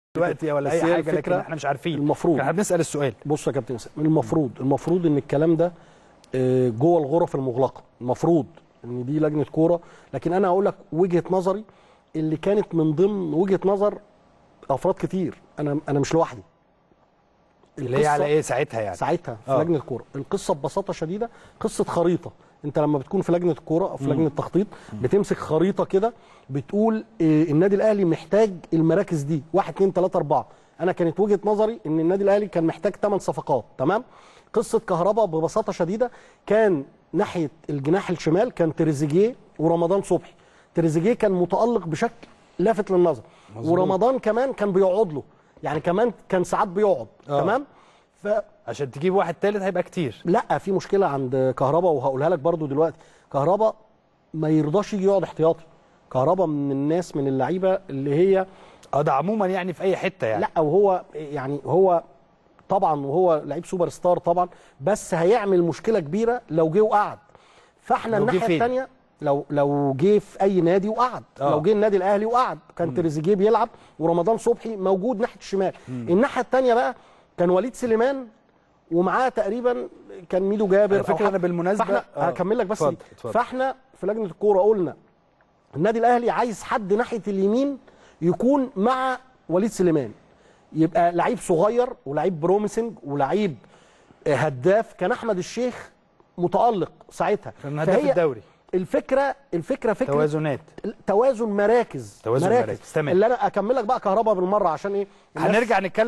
دلوقتي ولا بس اي هي حاجه لكن الفكرة احنا مش عارفين المفروض. احنا بنسال السؤال بص يا كابتن اسامه المفروض المفروض ان الكلام ده آه، جوه الغرف المغلقه المفروض ان دي لجنه كوره لكن انا هقول لك وجهه نظري اللي كانت من ضمن وجهه نظر افراد كتير انا انا مش لوحدي اللي هي القصة- على ايه ساعتها يعني ساعتها في آه. لجنه الكوره القصه ببساطه شديده قصه خريطه انت لما بتكون في لجنه الكوره او في لجنه التخطيط بتمسك خريطه كده بتقول إيه النادي الاهلي محتاج المراكز دي 1 2 3 4 انا كانت وجهه نظري ان النادي الاهلي كان محتاج 8 صفقات تمام قصه كهرباء ببساطه شديده كان ناحيه الجناح الشمال كان تريزيجيه ورمضان صبحي تريزيجيه كان متالق بشكل لافت للنظر مظبوط. ورمضان كمان كان بيقعد له يعني كمان كان ساعات بيقعد آه. تمام ف عشان تجيب واحد تالت هيبقى كتير لا في مشكله عند كهربا وهقولها لك برضو دلوقتي كهربا ما يرضاش يجي يقعد احتياطي كهربا من الناس من اللعيبه اللي هي اه ده عموما يعني في اي حته يعني لا وهو يعني هو طبعا وهو لعيب سوبر ستار طبعا بس هيعمل مشكله كبيره لو جه وقعد فاحنا لو جه الناحيه فين؟ الثانيه لو لو جه في اي نادي وقعد آه. لو جه النادي الاهلي وقعد كان تريزيجيه بيلعب ورمضان صبحي موجود ناحيه الشمال الناحيه الثانيه بقى كان وليد سليمان ومعاه تقريبا كان ميدو جابر على فكرة أو حد. أنا بالمناسبة- فاحنا آه. هكمل لك بس اتفضل، دي. اتفضل. فاحنا في لجنه الكوره قلنا النادي الاهلي عايز حد ناحيه اليمين يكون مع وليد سليمان يبقى لعيب صغير ولعيب بروميسنج ولعيب هداف كان احمد الشيخ متالق ساعتها كان هداف الدوري. الفكره الفكره فكره توازنات توازن مراكز توازن مراكز، تمام. اللي انا اكمل لك بقى كهربا بالمره عشان ايه الناس- هنرجع نتكلم